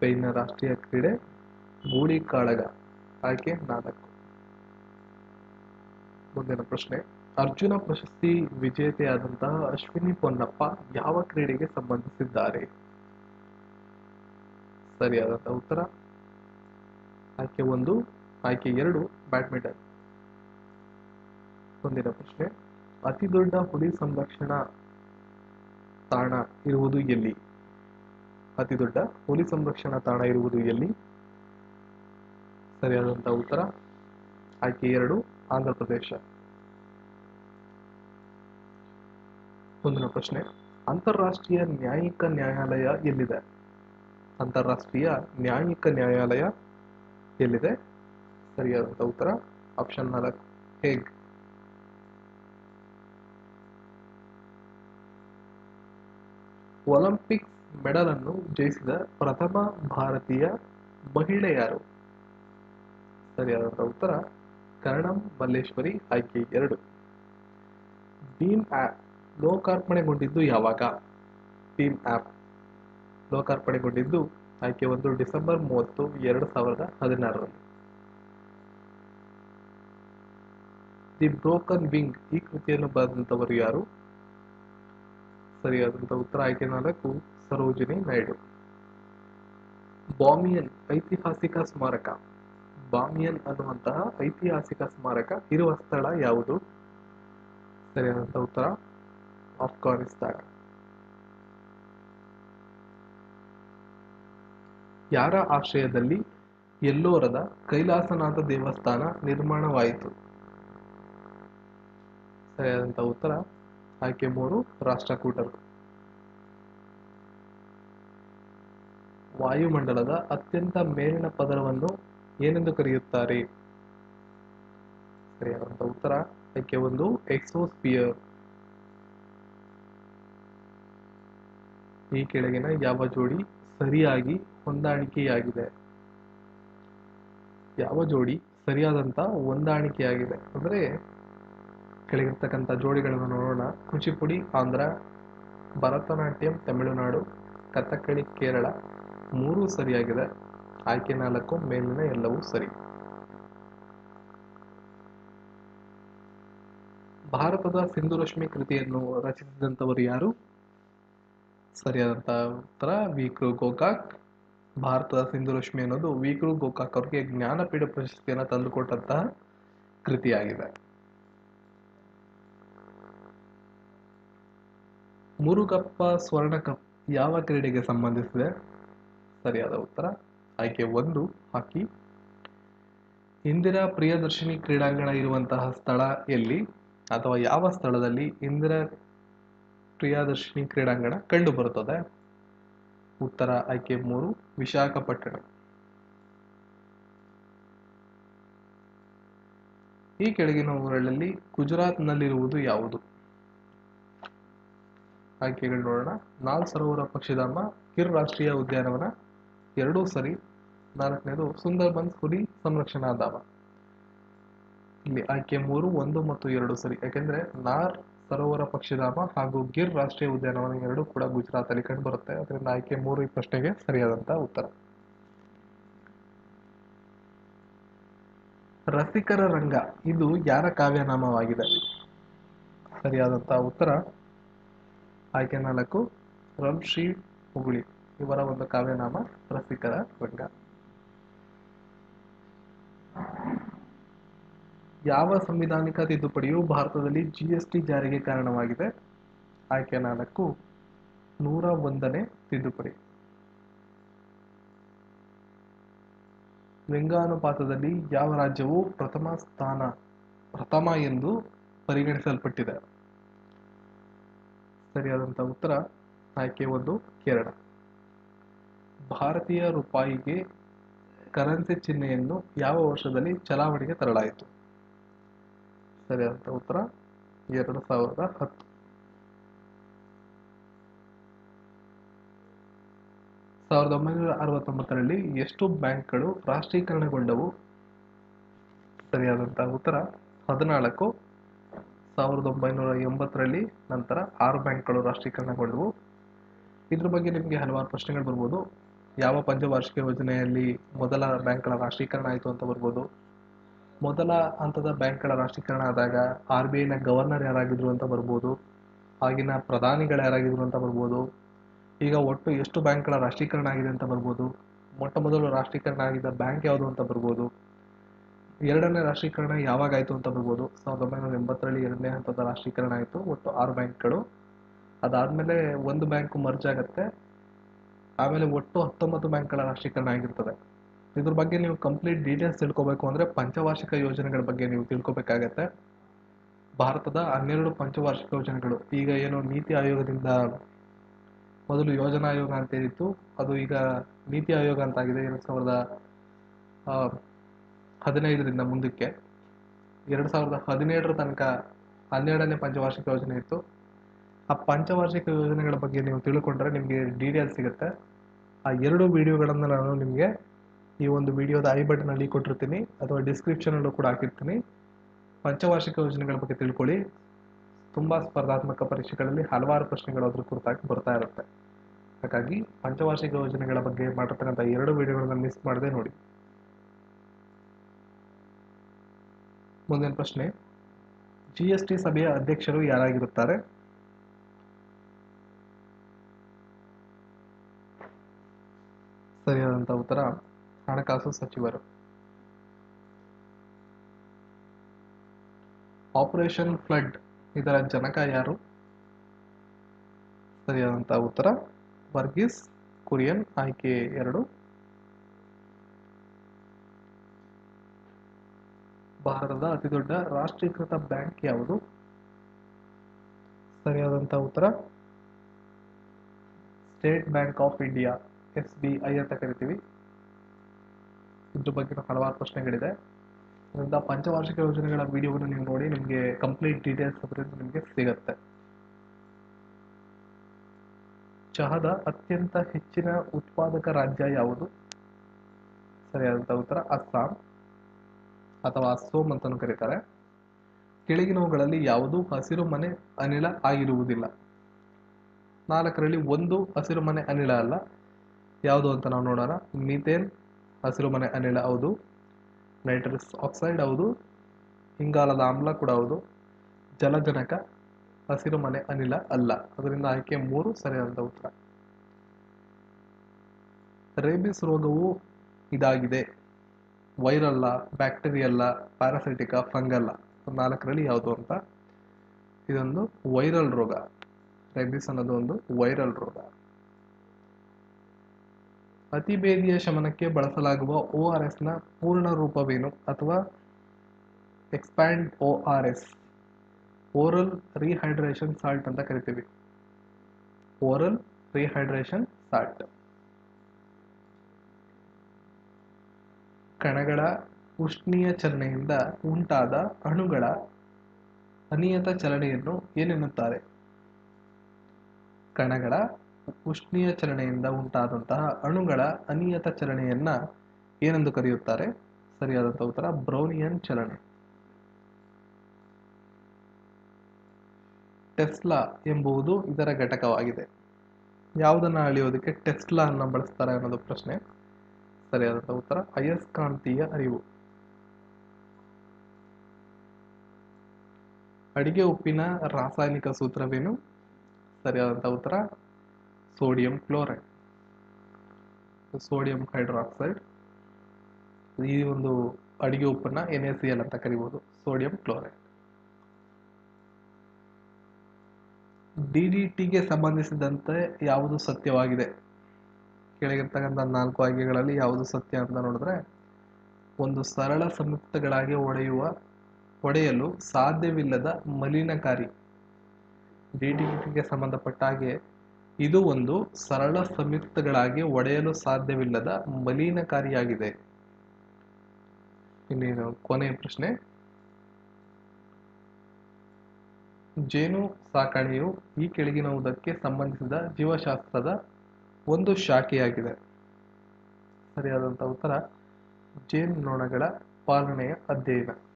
ಸ್ಪೇನ್ನ ರಾಷ್ಟ್ರೀಯ ಕ್ರೀಡೆ ಗೂಳಿ ಕಾಳಗ ಆಯ್ಕೆ ನಾಲ್ಕು ಮುಂದಿನ ಪ್ರಶ್ನೆ ಅರ್ಜುನ ಪ್ರಶಸ್ತಿ ವಿಜೇತೆಯಾದಂತಹ ಅಶ್ವಿನಿ ಪೊನ್ನಪ್ಪ ಯಾವ ಕ್ರೀಡೆಗೆ ಸಂಬಂಧಿಸಿದ್ದಾರೆ ಸರಿಯಾದಂತಹ ಉತ್ತರ ಆಯ್ಕೆ ಒಂದು ಆಯ್ಕೆ ಎರಡು ಬ್ಯಾಡ್ಮಿಂಟನ್ ಮುಂದಿನ ಪ್ರಶ್ನೆ ಅತಿ ದೊಡ್ಡ ಹುಲಿ ಸಂರಕ್ಷಣಾ ತಾಣ ಇರುವುದು ಎಲ್ಲಿ ಅತಿ ದೊಡ್ಡ ಹುಲಿ ಸಂರಕ್ಷಣಾ ತಾಣ ಇರುವುದು ಎಲ್ಲಿ ಸರಿಯಾದಂತಹ ಉತ್ತರ ಆಯ್ಕೆ ಎರಡು ಆಂಧ್ರ ಪ್ರದೇಶ ಮುಂದಿನ ಪ್ರಶ್ನೆ ಅಂತಾರಾಷ್ಟ್ರೀಯ ನ್ಯಾಯಿಕ ನ್ಯಾಯಾಲಯ ಎಲ್ಲಿದೆ ಅಂತಾರಾಷ್ಟ್ರೀಯ ನ್ಯಾಯಿಕ ನ್ಯಾಯಾಲಯ ಎಲ್ಲಿದೆ ಸರಿಯಾದಂತಹ ಉತ್ತರ ಆಪ್ಷನ್ ನಾಲ್ಕು ಹೇಗ್ ಒಲಿಂಪಿಕ್ಸ್ ಮೆಡಲ್ ಅನ್ನು ಜಯಿಸಿದ ಪ್ರಥಮ ಭಾರತೀಯ ಮಹಿಳೆ ಯಾರು ಸರಿಯಾದಂತಹ ಉತ್ತರ ಕರ್ಣಂ ಮಲ್ಲೇಶ್ವರಿ ಆಯ್ಕೆ ಎರಡು ಭೀಮ್ ಆಪ್ ಲೋಕಾರ್ಪಣೆಗೊಂಡಿದ್ದು ಯಾವಾಗ ಭೀಮ್ ಆಪ್ ಲೋಕಾರ್ಪಣೆಗೊಂಡಿದ್ದು ಆಯ್ಕೆ ಒಂದು ಡಿಸೆಂಬರ್ ಮೂವತ್ತು ಎರಡು ಸಾವಿರದ ಹದಿನಾರರಲ್ಲಿ ದಿ ಬ್ರೋಕನ್ ವಿಂಗ್ ಈ ಕೃತಿಯನ್ನು ಬರೆದಂತವರು ಯಾರು ಸರಿಯಾದಂತಹ ಉತ್ತರ ಆಯ್ಕೆ ನಾಲ್ಕು ಸರೋಜಿನಿ ನಾಯ್ಡು ಬಾಮಿಯನ್ ಐತಿಹಾಸಿಕ ಸ್ಮಾರಕ ಬಾಮಿಯನ್ ಅನ್ನುವಂತಹ ಐತಿಹಾಸಿಕ ಸ್ಮಾರಕ ಇರುವ ಸ್ಥಳ ಯಾವುದು ಸರಿಯಾದಂತಹ ಉತ್ತರ ಆಫ್ಘಾನಿಸ್ತಾನ ಯಾರ ಆಶ್ರಯದಲ್ಲಿ ಎಲ್ಲೋರದ ಕೈಲಾಸನಾಥ ದೇವಸ್ಥಾನ ನಿರ್ಮಾಣವಾಯಿತು ಸರಿಯಾದಂತಹ ಉತ್ತರ ಆಯ್ಕೆ ಮೂರು ರಾಷ್ಟ್ರಕೂಟರು ವಾಯುಮಂಡಲದ ಅತ್ಯಂತ ಮೇಲಿನ ಪದರವನ್ನು ಏನೆಂದು ಕರೆಯುತ್ತಾರೆ ಸರಿಯಾದಂತಹ ಉತ್ತರ ಆಯ್ಕೆ ಒಂದು ಎಕ್ಸೋಸ್ಪಿಯರ್ ಈ ಕೆಳಗಿನ ಯಾವ ಜೋಡಿ ಸರಿಯಾಗಿ ಹೊಂದಾಣಿಕೆಯಾಗಿದೆ ಯಾವ ಜೋಡಿ ಸರಿಯಾದಂತ ಹೊಂದಾಣಿಕೆಯಾಗಿದೆ ಅಂದ್ರೆ ಕೆಳಗಿರ್ತಕ್ಕಂಥ ಜೋಡಿಗಳನ್ನು ನೋಡೋಣ ಕುಚಿಪುಡಿ ಆಂಧ್ರ ಭರತನಾಟ್ಯಂ ತಮಿಳುನಾಡು ಕಥಕ್ಕಳಿ ಕೇರಳ ಮೂರೂ ಸರಿಯಾಗಿದೆ ಆಯ್ಕೆ ನಾಲ್ಕು ಮೇಲಿನ ಎಲ್ಲವೂ ಸರಿ ಭಾರತದ ಸಿಂಧುರಶ್ಮಿ ಕೃತಿಯನ್ನು ರಚಿಸಿದಂಥವರು ಯಾರು ಸರಿಯಾದಂತಹ ಉತ್ತರ ವಿಕ್ರು ಗೋಕಾಕ್ ಭಾರತದ ಸಿಂಧುರಶ್ಮಿ ಅನ್ನೋದು ವಿಕ್ರು ಗೋಕಾಕ್ ಅವರಿಗೆ ಜ್ಞಾನಪೀಠ ಪ್ರಶಸ್ತಿಯನ್ನು ತಂದುಕೊಟ್ಟಂತಹ ಕೃತಿಯಾಗಿದೆ ಮುರುಗಪ್ಪ ಸ್ವರ್ಣ ಕಪ್ ಯಾವ ಕ್ರೀಡೆಗೆ ಸಂಬಂಧಿಸಿದೆ ಸರಿಯಾದ ಉತ್ತರ ಆಯ್ಕೆ ಒಂದು ಹಾಕಿ ಇಂದಿರಾ ಪ್ರಿಯದರ್ಶಿನಿ ಕ್ರೀಡಾಂಗಣ ಇರುವಂತಹ ಸ್ಥಳ ಎಲ್ಲಿ ಅಥವಾ ಯಾವ ಸ್ಥಳದಲ್ಲಿ ಇಂದಿರಾ ಪ್ರಿಯದರ್ಶಿನಿ ಕ್ರೀಡಾಂಗಣ ಕಂಡು ಬರುತ್ತದೆ ಉತ್ತರ ಆಯ್ಕೆ ಮೂರು ವಿಶಾಖಪಟ್ಟಣ ಈ ಕೆಳಗಿನ ಊರಲ್ಲಿ ಗುಜರಾತ್ನಲ್ಲಿರುವುದು ಯಾವುದು ಆಯ್ಕೆಗಳು ನೋಡೋಣ ನಾಲ್ ಸರೋವರ ಪಕ್ಷಿಧಾಮ ಗಿರ್ ರಾಷ್ಟ್ರೀಯ ಉದ್ಯಾನವನ ಎರಡೂ ಸರಿ ನಾಲ್ಕನೇದು ಸುಂದರ್ಬನ್ಸ್ ಹುಲಿ ಸಂರಕ್ಷಣಾ ಧಾಮ ಇಲ್ಲಿ ಆಯ್ಕೆ ಮೂರು ಒಂದು ಮತ್ತು ಎರಡು ಸರಿ ಯಾಕೆಂದ್ರೆ ನಾರ್ ಸರೋವರ ಪಕ್ಷಿಧಾಮ ಹಾಗೂ ಗಿರ್ ರಾಷ್ಟ್ರೀಯ ಉದ್ಯಾನವನ ಎರಡು ಕೂಡ ಗುಜರಾತ್ ಅಲ್ಲಿ ಕಂಡು ಬರುತ್ತೆ ಅದರಿಂದ ಆಯ್ಕೆ ಮೂರು ಈ ಪ್ರಶ್ನೆಗೆ ಸರಿಯಾದಂತಹ ಉತ್ತರ ರಸಿಕರ ರಂಗ ಇದು ಯಾರ ಕಾವ್ಯನಾಮವಾಗಿದೆ ಸರಿಯಾದಂತಹ ಉತ್ತರ ಆಯ್ಕೆ ನಾಲ್ಕು ರಂಶ್ರೀ ಹುಗುಳಿ ಇವರ ಒಂದು ಕಾವ್ಯನಾಮ ರಸಿಕರ ರಂಗ ಯಾವ ಸಂವಿಧಾನಿಕ ತಿದ್ದುಪಡಿಯು ಭಾರತದಲ್ಲಿ ಜಿಎಸ್ಟಿ ಜಾರಿಗೆ ಕಾರಣವಾಗಿದೆ ಆಯ್ಕೆ ನಾಲ್ಕು ನೂರ ಒಂದನೇ ತಿದ್ದುಪಡಿ ಲಿಂಗಾನುಪಾತದಲ್ಲಿ ಯಾವ ರಾಜ್ಯವು ಪ್ರಥಮ ಸ್ಥಾನ ಪ್ರಥಮ ಎಂದು ಪರಿಗಣಿಸಲ್ಪಟ್ಟಿದೆ ಸರಿಯಾದಂತಹ ಉತ್ತರ ಆಯ್ಕೆ ಒಂದು ಕೇರಳ ಭಾರತೀಯ ರೂಪಾಯಿಗೆ ಕರೆನ್ಸಿ ಚಿಹ್ನೆಯನ್ನು ಯಾವ ವರ್ಷದಲ್ಲಿ ಚಲಾವಣೆಗೆ ತರಲಾಯಿತು ಸರಿಯಾದಂತ ಉತ್ತರ ಎರಡು ಸಾವಿರದ ಹತ್ತು ಸಾವಿರದ ಒಂಬೈನೂರ ಅರವತ್ತೊಂಬತ್ತರಲ್ಲಿ ಎಷ್ಟು ಬ್ಯಾಂಕ್ಗಳು ರಾಷ್ಟ್ರೀಕರಣಗೊಂಡವು ಸರಿಯಾದಂತಹ ಉತ್ತರ ಹದಿನಾಲ್ಕು ಸಾವಿರದ ಒಂಬೈನೂರ ಎಂಬತ್ತರಲ್ಲಿ ನಂತರ ಆರು ಬ್ಯಾಂಕ್ಗಳು ರಾಷ್ಟ್ರೀಕರಣಗೊಂಡವು ಇದ್ರ ಬಗ್ಗೆ ನಿಮಗೆ ಹಲವಾರು ಪ್ರಶ್ನೆಗಳು ಬರ್ಬೋದು ಯಾವ ಪಂಚವಾರ್ಷಿಕ ಯೋಜನೆಯಲ್ಲಿ ಮೊದಲ ಬ್ಯಾಂಕ್ಗಳ ರಾಷ್ಟ್ರೀಕರಣ ಆಯಿತು ಅಂತ ಬರ್ಬೋದು ಮೊದಲ ಹಂತದ ಬ್ಯಾಂಕ್ಗಳ ರಾಷ್ಟ್ರೀಕರಣ ಆದಾಗ ಆರ್ ಬಿ ಐನ ಗವರ್ನರ್ ಯಾರಾಗಿದ್ರು ಅಂತ ಬರ್ಬೋದು ಆಗಿನ ಪ್ರಧಾನಿಗಳು ಯಾರಾಗಿದ್ರು ಅಂತ ಬರ್ಬೋದು ಈಗ ಒಟ್ಟು ಎಷ್ಟು ಬ್ಯಾಂಕ್ಗಳ ರಾಷ್ಟ್ರೀಕರಣ ಆಗಿದೆ ಅಂತ ಬರ್ಬೋದು ಮೊಟ್ಟ ಮೊದಲು ರಾಷ್ಟ್ರೀಕರಣ ಆಗಿದ್ದ ಬ್ಯಾಂಕ್ ಯಾವುದು ಅಂತ ಬರ್ಬೋದು ಎರಡನೇ ರಾಷ್ಟ್ರೀಕರಣ ಯಾವಾಗ ಆಯಿತು ಅಂತ ಬರ್ಬೋದು ಸಾವಿರದ ಒಂಬೈನೂರ ಎಂಬತ್ತರಲ್ಲಿ ಎರಡನೇ ಹಂತದ ರಾಷ್ಟ್ರೀಕರಣ ಆಯಿತು ಒಟ್ಟು ಆರು ಬ್ಯಾಂಕ್ಗಳು ಅದಾದಮೇಲೆ ಒಂದು ಬ್ಯಾಂಕ್ ಮರ್ಜ್ ಆಗುತ್ತೆ ಆಮೇಲೆ ಒಟ್ಟು ಹತ್ತೊಂಬತ್ತು ಬ್ಯಾಂಕ್ಗಳ ರಾಷ್ಟ್ರೀಕರಣ ಆಗಿರ್ತದೆ ಇದ್ರ ಬಗ್ಗೆ ನೀವು ಕಂಪ್ಲೀಟ್ ಡೀಟೇಲ್ಸ್ ತಿಳ್ಕೊಬೇಕು ಅಂದರೆ ಪಂಚವಾರ್ಷಿಕ ಯೋಜನೆಗಳ ಬಗ್ಗೆ ನೀವು ತಿಳ್ಕೊಬೇಕಾಗತ್ತೆ ಭಾರತದ ಹನ್ನೆರಡು ಪಂಚವಾರ್ಷಿಕ ಯೋಜನೆಗಳು ಈಗ ಏನು ನೀತಿ ಆಯೋಗದಿಂದ ಮೊದಲು ಯೋಜನಾ ಆಯೋಗ ಅಂತ ಏನಿತ್ತು ಅದು ಈಗ ನೀತಿ ಆಯೋಗ ಅಂತ ಆಗಿದೆ ಎರಡು ಸಾವಿರದ ಆ, ಹದಿನೈದರಿಂದ ಮುಂದಕ್ಕೆ ಎರಡು ಸಾವಿರದ ಹದಿನೇಳರ ತನಕ ಹನ್ನೆರಡನೇ ಪಂಚವಾರ್ಷಿಕ ಯೋಜನೆ ಇತ್ತು ಆ ಪಂಚವಾರ್ಷಿಕ ಯೋಜನೆಗಳ ಬಗ್ಗೆ ನೀವು ತಿಳ್ಕೊಂಡ್ರೆ ನಿಮಗೆ ಡೀಟೇಲ್ಸ್ ಸಿಗುತ್ತೆ ಆ ಎರಡು ವಿಡಿಯೋಗಳನ್ನು ನಾನು ನಿಮಗೆ ಈ ಒಂದು ವಿಡಿಯೋದ ಐ ಬಟನಲ್ಲಿ ಕೊಟ್ಟಿರ್ತೀನಿ ಅಥವಾ ಡಿಸ್ಕ್ರಿಪ್ಷನಲ್ಲೂ ಕೂಡ ಹಾಕಿರ್ತೀನಿ ಪಂಚವಾರ್ಷಿಕ ಯೋಜನೆಗಳ ಬಗ್ಗೆ ತಿಳ್ಕೊಳ್ಳಿ ತುಂಬ ಸ್ಪರ್ಧಾತ್ಮಕ ಪರೀಕ್ಷೆಗಳಲ್ಲಿ ಹಲವಾರು ಪ್ರಶ್ನೆಗಳು ಅದ್ರ ಕುರಿತಾಗಿ ಬರ್ತಾ ಇರುತ್ತೆ ಹಾಗಾಗಿ ಪಂಚವಾರ್ಷಿಕ ಯೋಜನೆಗಳ ಬಗ್ಗೆ ಮಾಡಿರ್ತಕ್ಕಂಥ ಎರಡು ವಿಡಿಯೋಗಳನ್ನ ಮಿಸ್ ಮಾಡದೆ ನೋಡಿ ಮುಂದಿನ ಪ್ರಶ್ನೆ ಜಿ ಎಸ್ ಟಿ ಸಭೆಯ ಅಧ್ಯಕ್ಷರು ಯಾರಾಗಿರುತ್ತಾರೆ ಸರಿಯಾದಂತ ಉತ್ತರ ಹಣಕಾಸು ಸಚಿವರು ಆಪರೇಷನ್ ಫ್ಲಡ್ ಇದರ ಜನಕ ಯಾರು ಸರಿಯಾದಂತ ಉತ್ತರ ವರ್ಗೀಸ್ ಕುರಿಯನ್ ಆಯ್ಕೆ ಎರಡು ಭಾರತದ ಅತಿದೊಡ್ಡ ರಾಷ್ಟ್ರೀಕೃತ ಬ್ಯಾಂಕ್ ಯಾವುದು ಸರಿಯಾದಂತ ಉತ್ತರ State Bank of India S B I ಅಂತ ಕರಿತೀವಿ ಇದ್ರ ಬಗ್ಗೆ ಹಲವಾರು ಪ್ರಶ್ನೆಗಳಿದೆ ಅದರಿಂದ ಪಂಚವಾರ್ಷಿಕ ಯೋಜನೆಗಳ ವಿಡಿಯೋವನ್ನು ನೀವು ನೋಡಿ ನಿಮಗೆ ಕಂಪ್ಲೀಟ್ ಡೀಟೇಲ್ಸ್ ಅದರಿಂದ ನಿಮಗೆ ಸಿಗತ್ತೆ ಚಹದ ಅತ್ಯಂತ ಹೆಚ್ಚಿನ ಉತ್ಪಾದಕ ರಾಜ್ಯ ಯಾವುದು ಸರಿಯಾದಂತ ಉತ್ತರ ಅಸ್ಸಾಂ ಅಥವಾ ಅಸ್ಸೋಂ ಅಂತಾನು ಕರೀತಾರೆ ಕೆಳಗಿನವುಗಳಲ್ಲಿ ಯಾವುದು ಹಸಿರು ಮನೆ ಅನಿಲ ಆಗಿರುವುದಿಲ್ಲ ನಾಲ್ಕರಲ್ಲಿ ಒಂದು ಹಸಿರು ಮನೆ ಅನಿಲ ಅಲ್ಲ ಯಾವುದು ಅಂತ ನಾವು ನೋಡೋಣ ಮೀಥೇನ್ ಹಸಿರು ಮನೆ ಅನಿಲ ಹೌದು ನೈಟ್ರಸ್ ಆಕ್ಸೈಡ್ ಹೌದು ಇಂಗಾಲದ ಆಮ್ಲ ಕೂಡ ಹೌದು ಜಲಜನಕ ಹಸಿರು ಮನೆ ಅನಿಲ ಅಲ್ಲ ಅದರಿಂದ ಆಯ್ಕೆ ಮೂರು ಸರಿಯಾದ ಉತ್ತರ ರೇಬಿಸ್ ರೋಗವು ಇದಾಗಿದೆ ವೈರಲ್ಲ ಬ್ಯಾಕ್ಟೀರಿಯಲ್ಲ ಪ್ಯಾರಾಸೈಟಿಕ ಫಂಗಲ್ಲ ನಾಲ್ಕರಲ್ಲಿ ಯಾವುದು ಅಂತ ಇದೊಂದು ವೈರಲ್ ರೋಗ ರೇಬಿಸ್ ಅನ್ನೋದು ಒಂದು ವೈರಲ್ ರೋಗ ಅತಿಬೇದಿಯ ಶಮನಕ್ಕೆ ಬಳಸಲಾಗುವ ಒ ಆರ್ ಎಸ್ ನ ಪೂರ್ಣ ರೂಪವೇನು ಅಥವಾ expand O R S oral rehydration salt ಅಂತ ಕರಿತೀವಿ ಓರಲ್ ರಿಹೈಡ್ರೇಷನ್ ಸಾಲ್ಟ್ ಕಣಗಳ ಉಷ್ಣೀಯ ಚಲನೆಯಿಂದ ಉಂಟಾದ ಅಣುಗಳ ಅನಿಯತ ಚಲನೆಯನ್ನು ಏನೆನ್ನುತ್ತಾರೆ ಕಣಗಳ ಉಷ್ಣೀಯ ಚಲನೆಯಿಂದ ಉಂಟಾದಂತಹ ಅಣುಗಳ ಅನಿಯತ ಚಲನೆಯನ್ನ ಏನೆಂದು ಕರೆಯುತ್ತಾರೆ ಸರಿಯಾದಂತಹ ಉತ್ತರ ಬ್ರೌನಿಯನ್ ಚಲನೆ ಟೆಸ್ಲಾ ಎಂಬುದು ಇದರ ಘಟಕವಾಗಿದೆ ಯಾವುದನ್ನ ಅಳೆಯೋದಕ್ಕೆ ಟೆಸ್ಲಾ ಅನ್ನ ಬಳಸ್ತಾರೆ ಅನ್ನೋದು ಪ್ರಶ್ನೆ ಸರಿಯಾದಂತಹ ಉತ್ತರ ಅಯಸ್ಕಾಂತೀಯ ಅರಿವು ಅಡಿಗೆ ಉಪ್ಪಿನ ರಾಸಾಯನಿಕ ಸೂತ್ರವೇನು ಸರಿಯಾದಂತಹ ಉತ್ತರ ಸೋಡಿಯಂ ಕ್ಲೋರೈಡ್ ಸೋಡಿಯಂ ಹೈಡ್ರಾಕ್ಸೈಡ್ ಈ ಒಂದು ಅಡಿಗೆ ಉಪ್ಪನ್ನ ಎನ್ ಎ ಸಿ ಎಲ್ ಅಂತ ಕರಿಬಹುದು ಸೋಡಿಯಂ ಕ್ಲೋರೈಡ್ ಡಿ ಡಿ ಟಿಗೆ ಸಂಬಂಧಿಸಿದಂತೆ ಯಾವುದು ಸತ್ಯವಾಗಿದೆ ಕೆಳಗಿರ್ತಕ್ಕಂಥ ನಾಲ್ಕು ಆಯ್ಕೆಗಳಲ್ಲಿ ಯಾವುದು ಸತ್ಯ ಅಂತ ನೋಡಿದ್ರೆ ಒಂದು ಸರಳ ಸಂಯುಕ್ತಗಳಾಗಿ ಒಡೆಯುವ ಒಡೆಯಲು ಸಾಧ್ಯವಿಲ್ಲದ ಮಲಿನಕಾರಿ ಡಿ ಡಿ ಟಿಗೆ ಸಂಬಂಧಪಟ್ಟ ಹಾಗೆ ಇದು ಒಂದು ಸರಳ ಸಂಯುಕ್ತಗಳಾಗಿ ಒಡೆಯಲು ಸಾಧ್ಯವಿಲ್ಲದ ಮಲಿನಕಾರಿಯಾಗಿದೆ ಇನ್ನೇನು ಕೊನೆಯ ಪ್ರಶ್ನೆ ಜೇನು ಸಾಕಣೆಯು ಈ ಕೆಳಗಿನವುದಕ್ಕೆ ಸಂಬಂಧಿಸಿದ ಜೀವಶಾಸ್ತ್ರದ ಒಂದು ಶಾಖೆಯಾಗಿದೆ ಸರಿಯಾದಂತಹ ಉತ್ತರ ಜೇನು ನೊಣಗಳ ಪಾಲನೆಯ ಅಧ್ಯಯನ